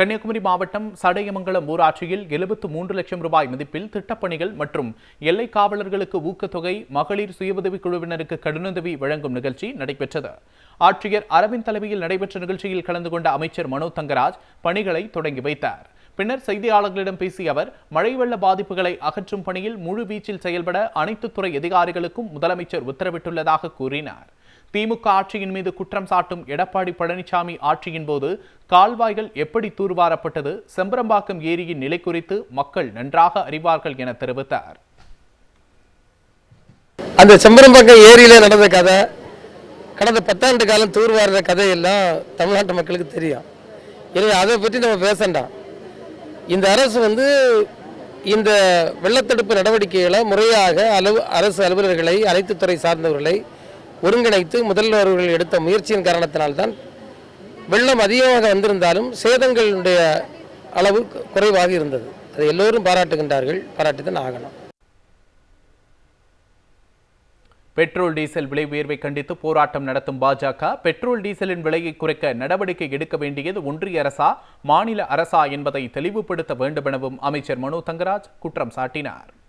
கன்னியாகுமரி மாவட்டம் சடையமங்கலம் ஊராட்சியில் எழுபத்து மூன்று லட்சம் ரூபாய் மதிப்பில் திட்டப்பணிகள் மற்றும் எல்லை காவலர்களுக்கு ஊக்கத்தொகை மகளிர் சுய உதவிக் குழுவினருக்கு கடனுதவி வழங்கும் நிகழ்ச்சி நடைபெற்றது ஆட்சியர் அரவிந்த் தலைமையில் நடைபெற்ற நிகழ்ச்சியில் கலந்து கொண்ட அமைச்சர் மனோ தங்கராஜ் பணிகளை தொடங்கி வைத்தார் பின்னர் செய்தியாளர்களிடம் பேசிய அவர் மழை வெள்ள பாதிப்புகளை அகற்றும் பணியில் முழு வீச்சில் செயல்பட அனைத்து துறை அதிகாரிகளுக்கும் முதலமைச்சர் உத்தரவிட்டுள்ளதாக கூறினார் திமுக ஆட்சியின் மீது குற்றம் சாட்டும் எடப்பாடி பழனிசாமி ஆட்சியின் போது கால்வாய்கள் எப்படி தூர்வாரப்பட்டது செம்பரம்பாக்கம் ஏரியின் நிலை குறித்து மக்கள் நன்றாக அறிவார்கள் என தெரிவித்தார் அந்த செம்பரம்பாக்கம் ஏரியில நடந்த கதை கடந்த பத்தாண்டு காலம் தூர்வாருற கதையெல்லாம் தமிழ்நாட்டு மக்களுக்கு தெரியும் எனவே அதை பற்றி நம்ம பேசண்டாம் இந்த அரசு வந்து இந்த வெள்ளத்தடுப்பு நடவடிக்கைகளை முறையாக அளவு அரசு அலுவலர்களை அனைத்து துறை சார்ந்தவர்களை ஒருங்கிணைத்து முதல்வர் அவர்கள் எடுத்த முயற்சியின் காரணத்தினால்தான் வெள்ளம் அதிகமாக வந்திருந்தாலும் சேதங்களுடைய அளவு குறைவாக இருந்தது அதை எல்லோரும் பாராட்டுகின்றார்கள் பாராட்டித்தான் ஆகணும் பெட்ரோல் டீசல் விலை உயர்வை கண்டித்து போராட்டம் நடத்தும் பாஜக பெட்ரோல் டீசலின் விலையை குறைக்க நடவடிக்கை எடுக்க வேண்டியது ஒன்றிய அரசா மாநில அரசா என்பதை தெளிவுபடுத்த வேண்டும் எனவும் அமைச்சர் மனோ தங்கராஜ் குற்றம் சாட்டினார்